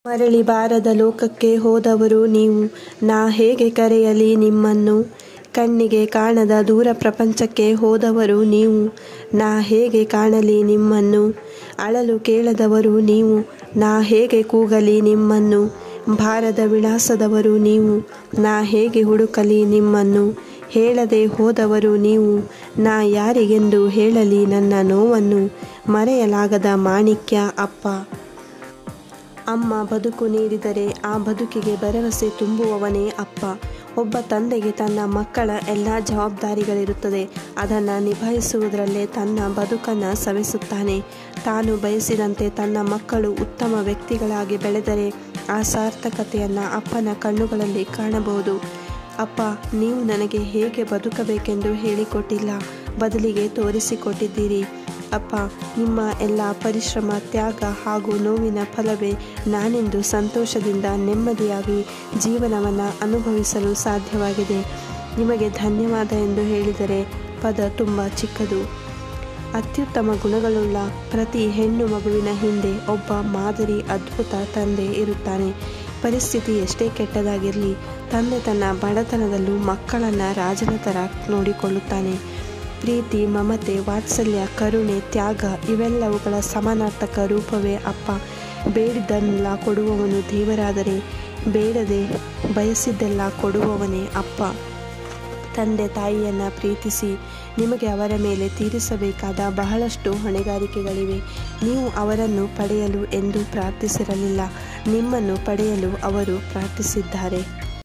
ಮರಳಿ ಬಾರದ ಲೋಕಕ್ಕೆ ಹೋದವರು ನೀವು ನಾ ಹೇಗೆ ಕರೆಯಲಿ ನಿಮ್ಮನ್ನು ಕಣ್ಣಿಗೆ ಕಾಣದ ದೂರ ಪ್ರಪಂಚಕ್ಕೆ ಹೋದವರು ನೀವು ನಾ ಹೇಗೆ ಕಾಣಲಿ ನಿಮ್ಮನ್ನು ಅಳಲು ಕೇಳದವರು ನೀವು ನಾ ಹೇಗೆ ಕೂಗಲಿ ನಿಮ್ಮನ್ನು ಭಾರದ ವಿಳಾಸದವರು ನೀವು ನಾ ಹೇಗೆ ಹುಡುಕಲಿ ನಿಮ್ಮನ್ನು ಹೇಳದೆ ಹೋದವರು ನೀವು ನಾ ಯಾರಿಗೆಂದು ಹೇಳಲಿ ನನ್ನ ನೋವನ್ನು ಮರೆಯಲಾಗದ ಮಾಣಿಕ್ಯ ಅಪ್ಪ ಅಮ್ಮ ಬದುಕು ನೀಡಿದರೆ ಆ ಬದುಕಿಗೆ ಭರವಸೆ ತುಂಬುವವನೇ ಅಪ್ಪ ಒಬ್ಬ ತಂದೆಗೆ ತನ್ನ ಮಕ್ಕಳ ಎಲ್ಲ ಜವಾಬ್ದಾರಿಗಳಿರುತ್ತದೆ ಅದನ್ನು ನಿಭಾಯಿಸುವುದರಲ್ಲೇ ತನ್ನ ಬದುಕನ್ನು ಸವೆಸುತ್ತಾನೆ ತಾನು ಬಯಸಿದಂತೆ ತನ್ನ ಮಕ್ಕಳು ಉತ್ತಮ ವ್ಯಕ್ತಿಗಳಾಗಿ ಬೆಳೆದರೆ ಆ ಸಾರ್ಥಕತೆಯನ್ನು ಅಪ್ಪನ ಕಣ್ಣುಗಳಲ್ಲಿ ಕಾಣಬಹುದು ಅಪ್ಪ ನೀವು ನನಗೆ ಹೇಗೆ ಬದುಕಬೇಕೆಂದು ಹೇಳಿಕೊಟ್ಟಿಲ್ಲ ಬದಲಿಗೆ ತೋರಿಸಿಕೊಟ್ಟಿದ್ದೀರಿ ಅಪ್ಪ ನಿಮ್ಮ ಎಲ್ಲ ಪರಿಶ್ರಮ ತ್ಯಾಗ ಹಾಗೂ ನೋವಿನ ಫಲವೇ ನಾನಿಂದು ಸಂತೋಷದಿಂದ ನೆಮ್ಮದಿಯಾಗಿ ಜೀವನವನ್ನು ಅನುಭವಿಸಲು ಸಾಧ್ಯವಾಗಿದೆ ನಿಮಗೆ ಧನ್ಯವಾದ ಎಂದು ಹೇಳಿದರೆ ಪದ ತುಂಬ ಚಿಕ್ಕದು ಅತ್ಯುತ್ತಮ ಗುಣಗಳುಳ್ಳ ಪ್ರತಿ ಹೆಣ್ಣು ಮಗುವಿನ ಹಿಂದೆ ಒಬ್ಬ ಮಾದರಿ ಅದ್ಭುತ ತಂದೆ ಇರುತ್ತಾನೆ ಪರಿಸ್ಥಿತಿ ಎಷ್ಟೇ ಕೆಟ್ಟದಾಗಿರಲಿ ತಂದೆ ತನ್ನ ಬಡತನದಲ್ಲೂ ಮಕ್ಕಳನ್ನು ರಾಜನ ಥರ ನೋಡಿಕೊಳ್ಳುತ್ತಾನೆ ಪ್ರೀತಿ ಮಮತೆ ವಾತ್ಸಲ್ಯ ಕರುಣೆ ತ್ಯಾಗ ಇವೆಲ್ಲವುಗಳ ಸಮಾನಾರ್ಥಕ ರೂಪವೇ ಅಪ್ಪ ಬೇಡಿದ್ದನ್ನೆಲ್ಲ ಕೊಡುವವನು ದೇವರಾದರೆ ಬೇಡದೆ ಬಯಸಿದ್ದೆಲ್ಲ ಕೊಡುವವನೇ ಅಪ್ಪ ತಂದೆ ತಾಯಿಯನ್ನು ಪ್ರೀತಿಸಿ ನಿಮಗೆ ಅವರ ಮೇಲೆ ತೀರಿಸಬೇಕಾದ ಬಹಳಷ್ಟು ಹೊಣೆಗಾರಿಕೆಗಳಿವೆ ನೀವು ಅವರನ್ನು ಪಡೆಯಲು ಎಂದು ಪ್ರಾರ್ಥಿಸಿರಲಿಲ್ಲ ನಿಮ್ಮನ್ನು ಪಡೆಯಲು ಅವರು ಪ್ರಾರ್ಥಿಸಿದ್ದಾರೆ